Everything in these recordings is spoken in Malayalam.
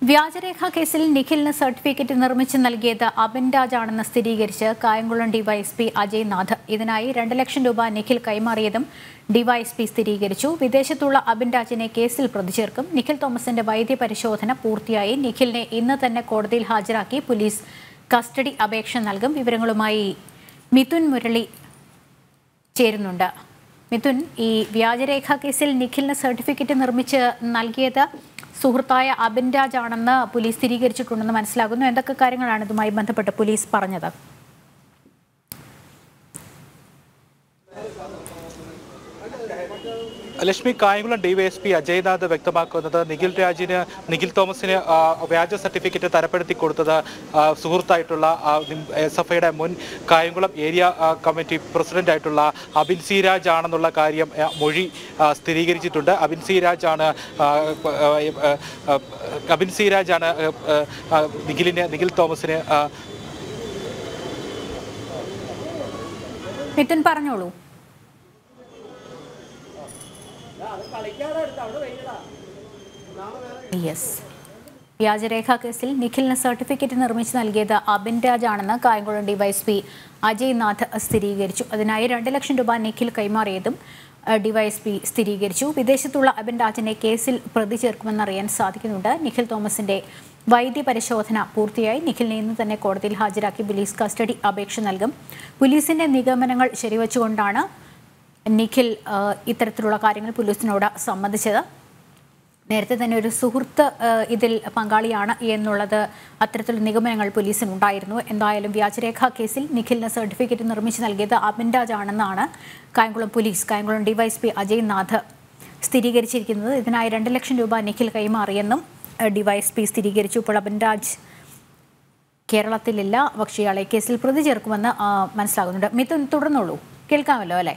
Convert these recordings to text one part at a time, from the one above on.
വ്യാജരേഖ കേസിൽ നിഖിലിന് സർട്ടിഫിക്കറ്റ് നിർമ്മിച്ച് നൽകിയത് അബിൻ രാജ് ആണെന്ന് സ്ഥിരീകരിച്ച് കായംകുളം ഡിവൈഎസ്പി അജയ് നാഥ് ഇതിനായി രണ്ട് ലക്ഷം രൂപ നിഖിൽ കൈമാറിയതും ഡിവൈഎസ്പി സ്ഥിരീകരിച്ചു വിദേശത്തുള്ള അബിൻ രാജിനെ കേസിൽ പ്രതി ചേർക്കും നിഖിൽ തോമസിന്റെ വൈദ്യ പരിശോധന പൂർത്തിയായി നിഖിലിനെ ഇന്ന് തന്നെ കോടതിയിൽ ഹാജരാക്കി പോലീസ് കസ്റ്റഡി അപേക്ഷ നൽകും വിവരങ്ങളുമായി മിഥുൻ മുരളി ചേരുന്നുണ്ട് മിഥുൻ ഈ വ്യാജരേഖ കേസിൽ നിഖിലിന് സർട്ടിഫിക്കറ്റ് നിർമ്മിച്ച് നൽകിയത് സുഹൃത്തായ അബിൻ രാജ് ആണെന്ന് പോലീസ് സ്ഥിരീകരിച്ചിട്ടുണ്ടെന്ന് മനസ്സിലാകുന്നു എന്തൊക്കെ കാര്യങ്ങളാണ് ഇതുമായി ബന്ധപ്പെട്ട് പോലീസ് പറഞ്ഞത് ലക്ഷ്മി കായംകുളം ഡിവൈഎസ്പി അജയ്നാഥ് വ്യക്തമാക്കുന്നത് നിഖിൽ രാജിന് നിഖിൽ തോമസിന് ആ, വ്യാജ സർട്ടിഫിക്കറ്റ് തരപ്പെടുത്തി കൊടുത്തത് ആ, സുഹൃത്തായിട്ടുള്ള എസ് എഫ് ഐയുടെ മുൻ കായംകുളം ഏരിയ ആ, കമ്മിറ്റി പ്രസിഡന്റ് ആയിട്ടുള്ള അബിൻ സി രാജ് ആണെന്നുള്ള കാര്യം ആ, മൊഴി ആ, സ്ഥിരീകരിച്ചിട്ടുണ്ട് അബിൻ സി രാജ് ആണ് ആ, ആ, ആ, ആ, അബിൻ സി രാജ് ആണ് ആ, ആ, ആ, നിഖിലിന് നിഖിൽ തോമസിന് ആ, മിഥുൻ പറഞ്ഞോളൂ യെസ് വ്യാജരേഖ കേസിൽ നിഖിലിന് സർട്ടിഫിക്കറ്റ് നിർമ്മിച്ച് നൽകിയത് അബിൻ രാജ് ആണെന്ന് കായംകുളം ഡിവൈഎസ്പി അജയ് നാഥ് സ്ഥിരീകരിച്ചു അതിനായി രണ്ട് ലക്ഷം രൂപ നിഖിൽ കൈമാറിയതും അഹ്, ഡിവൈഎസ്പി സ്ഥിരീകരിച്ചു വിദേശത്തുള്ള അബിൻ രാജിനെ കേസിൽ പ്രതി ചേർക്കുമെന്നറിയാൻ സാധിക്കുന്നുണ്ട് നിഖിൽ തോമസിന്റെ വൈദ്യ പരിശോധന പൂർത്തിയായി നിഖിലിനെ ഇന്ന് തന്നെ കോടതിയിൽ ഹാജരാക്കി പോലീസ് കസ്റ്റഡി അപേക്ഷ നൽകും പോലീസിന്റെ നിഗമനങ്ങൾ ശരിവച്ചുകൊണ്ടാണ് നിഖിൽ അഹ്, ഇത്തരത്തിലുള്ള കാര്യങ്ങൾ പോലീസിനോട് സമ്മതിച്ചത് നേരത്തെ തന്നെ ഒരു സുഹൃത്ത് ഏഹ്, ഇതിൽ പങ്കാളിയാണ് എന്നുള്ളത് അത്തരത്തിലുള്ള നിഗമനങ്ങൾ പോലീസിനുണ്ടായിരുന്നു എന്തായാലും വ്യാജരേഖ കേസിൽ നിഖിലിന് സർട്ടിഫിക്കറ്റ് നിർമ്മിച്ച് നൽകിയത് അബിൻ രാജ് ആണെന്നാണ് കായംകുളം പോലീസ് കായംകുളം ഡിവൈഎസ്പി അജയ് നാഥ് സ്ഥിരീകരിച്ചിരിക്കുന്നത് ഇതിനായി രണ്ട് ലക്ഷം രൂപ നിഖിൽ കൈമാറിയെന്നും ഏഹ്, ഡിവൈഎസ്പി സ്ഥിരീകരിച്ചു ഇപ്പോൾ അബിൻ രാജ് കേരളത്തിലില്ല പക്ഷേ ഇയാളെ കേസിൽ പ്രതി ചേർക്കുമെന്ന് ആ, മനസ്സിലാകുന്നുണ്ട് മിഥുൻ തുടർന്നോളൂ കേൾക്കാമല്ലോ അല്ലേ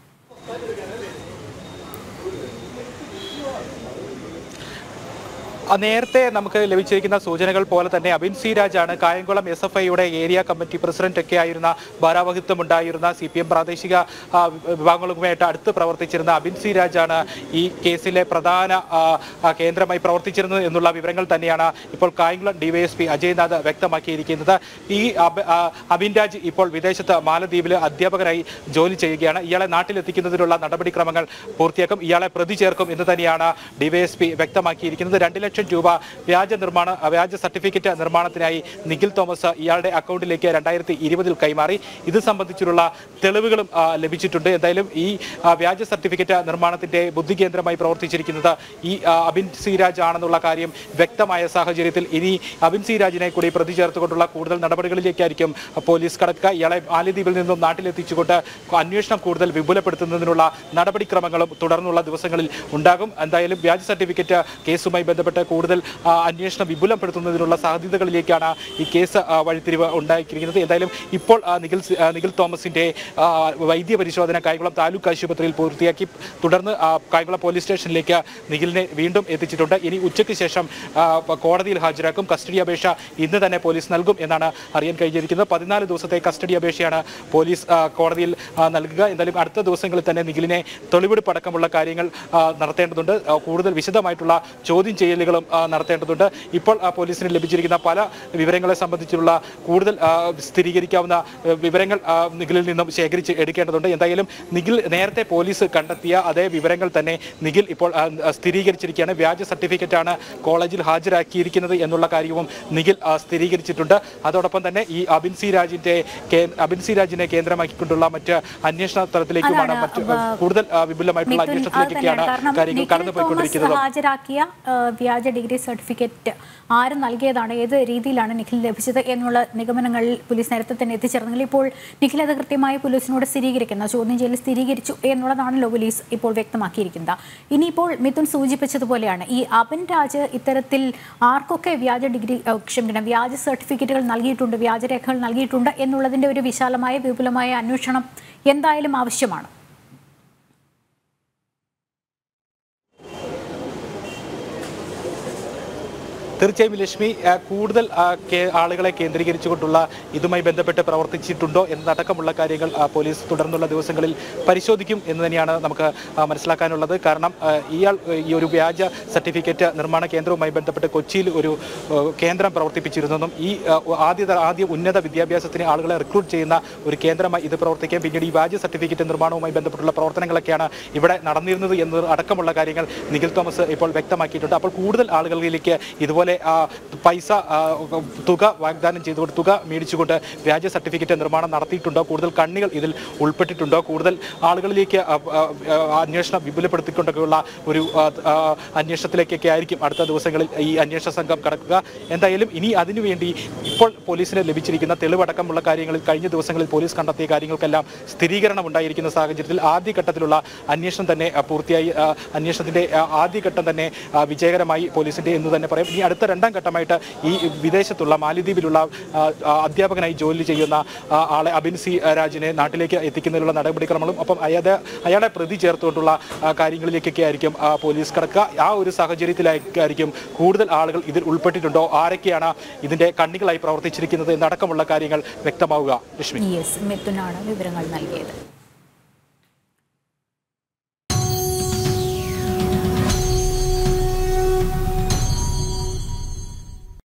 ആ, നേരത്തെ നമുക്ക് ലഭിച്ചിരിക്കുന്ന സൂചനകൾ പോലെ തന്നെ അബിൻ സി രാജാണ് കായംകുളം എസ് എഫ് ഐയുടെ ഏരിയ കമ്മിറ്റി പ്രസിഡന്റ് ഒക്കെ ആയിരുന്ന ഭാരാവഹിത്വം ഉണ്ടായിരുന്ന സി പി എം പ്രാദേശിക ആ, വിഭാഗങ്ങളുമായിട്ട് അടുത്ത് പ്രവർത്തിച്ചിരുന്ന അബിൻ സി രാജാണ് ഈ കേസിലെ പ്രധാന ആ, ആ, കേന്ദ്രമായി പ്രവർത്തിച്ചിരുന്നത് എന്നുള്ള വിവരങ്ങൾ തന്നെയാണ് ഇപ്പോൾ കായംകുളം ഡിവൈഎസ്പി അജയ്നാഥ് വ്യക്തമാക്കിയിരിക്കുന്നത് ഈ അബ- ആ, അബിൻ രാജ് ഇപ്പോൾ വിദേശത്ത് മാലദ്വീപിൽ അധ്യാപകരായി ജോലി ചെയ്യുകയാണ് ഇയാളെ നാട്ടിലെത്തിക്കുന്നതിനുള്ള നടപടിക്രമങ്ങൾ പൂർത്തിയാക്കും ഇയാളെ പ്രതി ചേർക്കും എന്ന് തന്നെയാണ് ഡിവൈഎസ്പി വ്യക്തമാക്കിയിരിക്കുന്നത് രണ്ട് ലക്ഷം രൂപ വ്യാജ നിർമ്മാണ വ്യാജ സർട്ടിഫിക്കറ്റ് നിർമ്മാണത്തിനായി നിഖിൽ തോമസ് ഇയാളുടെ അക്കൗണ്ടിലേക്ക് രണ്ടായിരത്തി ഇരുപതിൽ കൈമാറി ഇത് സംബന്ധിച്ചുള്ള തെളിവുകളും ആ, ലഭിച്ചിട്ടുണ്ട് എന്തായാലും ഈ ആ, വ്യാജ സർട്ടിഫിക്കറ്റ് നിർമ്മാണത്തിന്റെ ബുദ്ധി കേന്ദ്രമായി പ്രവർത്തിച്ചിരിക്കുന്നത് ഈ ആ, അബിൻ സിരാജ് ആണെന്നുള്ള കാര്യം വ്യക്തമായ സാഹചര്യത്തിൽ ഇനി അബിൻ സിരാജിനെ കൂടി പ്രതി ചേർത്തുകൊണ്ടുള്ള കൂടുതൽ നടപടികളിലേക്കായിരിക്കും പോലീസ് കടക്കുക ഇയാളെ മാലിദ്വീപിൽ നിന്നും നാട്ടിലെത്തിച്ചുകൊണ്ട് അന്വേഷണം കൂടുതൽ വിപുലപ്പെടുത്തുന്നതിനുള്ള നടപടിക്രമങ്ങളും തുടർന്നുള്ള ദിവസങ്ങളിൽ ഉണ്ടാകും എന്തായാലും വ്യാജ സർട്ടിഫിക്കറ്റ് കേസുമായി ബന്ധപ്പെട്ട് കൂടുതൽ ആ, അന്വേഷണം വിപുലപ്പെടുത്തുന്നതിനുള്ള സാധ്യതകളിലേക്കാണ് ഈ കേസ് ആ, വഴിത്തിരിവ് ഉണ്ടായിരിക്കുന്നത് എന്തായാലും ഇപ്പോൾ ആ, നിഖിൽ സി- ആ, നിഖിൽ തോമസിന്റെ ആ, വൈദ്യ പരിശോധന കായംകുളം താലൂക്ക് ആശുപത്രിയിൽ പൂർത്തിയാക്കി തുടർന്ന് ആ, കായംകുളം പോലീസ് സ്റ്റേഷനിലേക്ക് നിഖിലിനെ വീണ്ടും എത്തിച്ചിട്ടുണ്ട് ഇനി ഉച്ചയ്ക്ക് ശേഷം ആ, കോടതിയിൽ ഹാജരാക്കും കസ്റ്റഡി അപേക്ഷ ഇന്ന് തന്നെ പോലീസ് നൽകും എന്നാണ് അറിയാൻ കഴിഞ്ഞിരിക്കുന്നത് പതിനാല് ദിവസത്തെ കസ്റ്റഡി അപേക്ഷയാണ് പോലീസ് ആ, കോടതിയിൽ ആ, നൽകുക എന്തായാലും അടുത്ത ദിവസങ്ങളിൽ തന്നെ നിഖിലിനെ തെളിവെടുപ്പ് അടക്കമുള്ള കാര്യങ്ങൾ ആ, നടത്തേണ്ടതുണ്ട് ആ, കൂടുതൽ വിശദമായിട്ടുള്ള ചോദ്യം ചെയ്യലുകളും ആ, നടത്തേണ്ടതുണ്ട് ഇപ്പോൾ ആ, പോലീസിന് ലഭിച്ചിരിക്കുന്ന പല വിവരങ്ങളെ സംബന്ധിച്ചുള്ള കൂടുതൽ ആ, സ്ഥിരീകരിക്കാവുന്ന ആ, വിവരങ്ങൾ ആ, നിഖിലിൽ നിന്നും ശേഖരിച്ച് എടുക്കേണ്ടതുണ്ട് എന്തായാലും നിഖിൽ നേരത്തെ പോലീസ് കണ്ടെത്തിയ അതേ വിവരങ്ങൾ തന്നെ നിഖിൽ ഇപ്പോൾ ആ, സ്ഥിരീകരിച്ചിരിക്കുകയാണ് വ്യാജ സർട്ടിഫിക്കറ്റ് ആണ് കോളേജിൽ ഹാജരാക്കിയിരിക്കുന്നത് എന്നുള്ള കാര്യവും നിഖിൽ ആ, സ്ഥിരീകരിച്ചിട്ടുണ്ട് അതോടൊപ്പം തന്നെ ഈ അബിൻ സി രാജിന്റെ കേ- അബിൻ സി രാജിനെ കേന്ദ്രമാക്കിക്കൊണ്ടുള്ള മറ്റ് അന്വേഷണ തലത്തിലേക്കുമാണ് അതാണ്, മറ്റ് അപ്പൊ കൂടുതൽ ആ, വിപുലമായിട്ടുള്ള മിഥുൻ, അത് അന്വേഷണത്തിലേക്കൊക്കെയാണ് തന്നെയാണ്. കാരണം കാര്യങ്ങൾ നിഖിൽ കടന്നു തോമസ് പോയിക്കൊണ്ടിരിക്കുന്നത് ഹാജരാക്കിയ ആ, വ്യാജ ഡിഗ്രി സർട്ടിഫിക്കറ്റ് ആര് നൽകിയതാണ് ഏത് രീതിയിലാണ് നിഖിൽ ലഭിച്ചത് എന്നുള്ള നിഗമനങ്ങളിൽ പോലീസ് നേരത്തെ തന്നെ എത്തിച്ചേർന്നെങ്കിൽ ഇപ്പോൾ നിഖിൽ അത് കൃത്യമായി പോലീസിനോട് സ്ഥിരീകരിക്കുന്ന ചോദ്യം ചെയ്യൽ സ്ഥിരീകരിച്ചു എന്നുള്ളതാണല്ലോ പോലീസ് ഇപ്പോൾ വ്യക്തമാക്കിയിരിക്കുന്നത് ഇനിയിപ്പോൾ മിഥുൻ സൂചിപ്പിച്ചതുപോലെയാണ് ഈ അബിൻ രാജ് ഇത്തരത്തിൽ ആർക്കൊക്കെ വ്യാജ ഡിഗ്രി ആ, ക്ഷമിക്കണം വ്യാജ സർട്ടിഫിക്കറ്റുകൾ നൽകിയിട്ടുണ്ട് വ്യാജരേഖകൾ നൽകിയിട്ടുണ്ട് എന്നുള്ളതിന്റെ ഒരു വിശാലമായ വിപുലമായ അന്വേഷണം എന്തായാലും ആവശ്യമാണ് തീർച്ചയായും ലക്ഷ്മി ആ, കൂടുതൽ ആ, കേ- ആളുകളെ കേന്ദ്രീകരിച്ചുകൊണ്ടുള്ള ഇതുമായി ബന്ധപ്പെട്ട് പ്രവർത്തിച്ചിട്ടുണ്ടോ എന്നതടക്കമുള്ള കാര്യങ്ങൾ ആ, പോലീസ് തുടർന്നുള്ള ദിവസങ്ങളിൽ പരിശോധിക്കും എന്ന് തന്നെയാണ് നമുക്ക് ആ, മനസ്സിലാക്കാനുള്ളത് കാരണം ആ, ഇയാൾ ആ, ഈ ഒരു വ്യാജ സർട്ടിഫിക്കറ്റ് നിർമ്മാണ കേന്ദ്രവുമായി ബന്ധപ്പെട്ട് കൊച്ചിയിൽ ഒരു ആ, കേന്ദ്രം പ്രവർത്തിപ്പിച്ചിരുന്നെന്നും ഈ ആ, ആദ്യ ആദ്യ ഉന്നത വിദ്യാഭ്യാസത്തിന് ആളുകളെ റിക്രൂട്ട് ചെയ്യുന്ന ഒരു കേന്ദ്രമായി ഇത് പ്രവർത്തിക്കാൻ പിന്നീട് ഈ വ്യാജ സർട്ടിഫിക്കറ്റ് നിർമ്മാണവുമായി ബന്ധപ്പെട്ടുള്ള പ്രവർത്തനങ്ങളൊക്കെയാണ് ഇവിടെ നടന്നിരുന്നത് എന്നത് അടക്കമുള്ള കാര്യങ്ങൾ നിഖിൽ തോമസ് ഇപ്പോൾ വ്യക്തമാക്കിയിട്ടുണ്ട് അപ്പോൾ കൂടുതൽ ആളുകളിലേക്ക് ഇതുപോലെ ആ, പൈസ ആ, തുക വാഗ്ദാനം ചെയ്തുകൊണ്ട് തുക മേടിച്ചുകൊണ്ട് വ്യാജ സർട്ടിഫിക്കറ്റ് നിർമ്മാണം നടത്തിയിട്ടുണ്ടോ കൂടുതൽ കണ്ണികൾ ഇതിൽ ഉൾപ്പെട്ടിട്ടുണ്ടോ കൂടുതൽ ആളുകളിലേക്ക് ആ, ആ, ആ, അന്വേഷണം വിപുലപ്പെടുത്തിക്കൊണ്ടൊക്കെയുള്ള ഒരു ആ, ആ, അന്വേഷണത്തിലേക്കൊക്കെ ആയിരിക്കും അടുത്ത ദിവസങ്ങളിൽ ഈ അന്വേഷണ സംഘം കടക്കുക എന്തായാലും ഇനി അതിനുവേണ്ടി ഇപ്പോൾ പോലീസിന് ലഭിച്ചിരിക്കുന്ന തെളിവടക്കമുള്ള കാര്യങ്ങളിൽ കഴിഞ്ഞ ദിവസങ്ങളിൽ പോലീസ് കണ്ടെത്തിയ കാര്യങ്ങൾക്കെല്ലാം സ്ഥിരീകരണം ഉണ്ടായിരിക്കുന്ന സാഹചര്യത്തിൽ ആദ്യഘട്ടത്തിലുള്ള അന്വേഷണം തന്നെ ആ, പൂർത്തിയായി ആ, അന്വേഷണത്തിന്റെ ആ, ആദ്യഘട്ടം തന്നെ ആ, വിജയകരമായി പോലീസിന്റെ എന്ന് തന്നെ പറയാം ഇനി അടുത്ത രണ്ടാം ഘട്ടമായിട്ട് ഈ വിദേശത്തുള്ള മാലിദ്വീപിലുള്ള ആ, ആ, അധ്യാപകനായി ജോലി ചെയ്യുന്ന ആ, ആളെ അബിൻ സി രാജിനെ നാട്ടിലേക്ക് എത്തിക്കുന്നതിനുള്ള നടപടിക്രമങ്ങളും ഒപ്പം അയാളെ അയാളെ പ്രതി ചേർത്തുകൊണ്ടുള്ള ആ, കാര്യങ്ങളിലേക്കൊക്കെ ആയിരിക്കും ആ, പോലീസ് കടക്കുക ആ ഒരു സാഹചര്യത്തിലായിരിക്കും കൂടുതൽ ആളുകൾ ഇതിൽ ഉൾപ്പെട്ടിട്ടുണ്ടോ ആരൊക്കെയാണ് ഇതിന്റെ കണ്ണികളായി പ്രവർത്തിച്ചിരിക്കുന്നത് എന്നടക്കമുള്ള കാര്യങ്ങൾ വ്യക്തമാവുക ലക്ഷ്മി എസ് മിഥുനാണ് വിവരങ്ങൾ നൽകിയത്